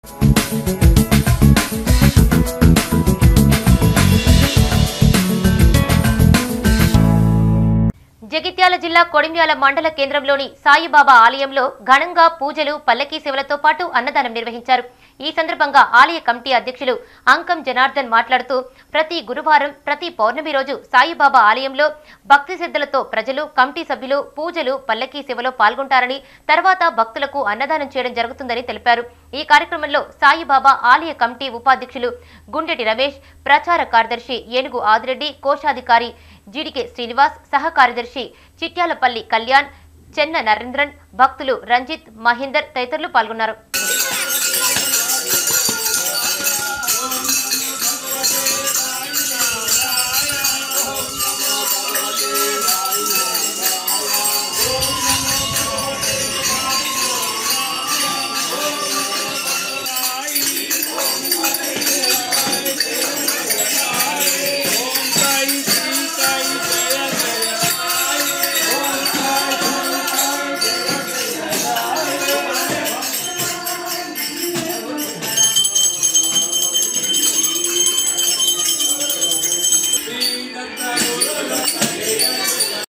జగిత్యాల జిల్లా కొడిమ్యాల మండల కేంద్రంలోని సాయిబాబా ఆలయంలో ఘనంగా పూజలు పల్లకీ సేవలతో పాటు అన్నదానం నిర్వహించారు ఈ సందర్భంగా ఆలయ కమిటీ అధ్యక్షులు అంకం జనార్దన్ మాట్లాడుతూ ప్రతి గురువారం ప్రతి పౌర్ణమి రోజు సాయిబాబా ఆలయంలో భక్తి శ్రద్ధలతో ప్రజలు కమిటీ సభ్యులు పూజలు పల్లకీ సేవలో పాల్గొంటారని తర్వాత భక్తులకు అన్నదానం చేయడం జరుగుతుందని తెలిపారు ఈ కార్యక్రమంలో సాయిబాబా ఆలయ కమిటీ ఉపాధ్యక్షులు గుండెటి రమేష్ ప్రచార కార్యదర్శి ఏనుగు ఆదిరెడ్డి కోశాధికారి జీడికే శ్రీనివాస్ సహ కార్యదర్శి చిట్యాలపల్లి కళ్యాణ్ చెన్న నరేంద్రన్ భక్తులు రంజిత్ మహేందర్ తదితరులు పాల్గొన్నారు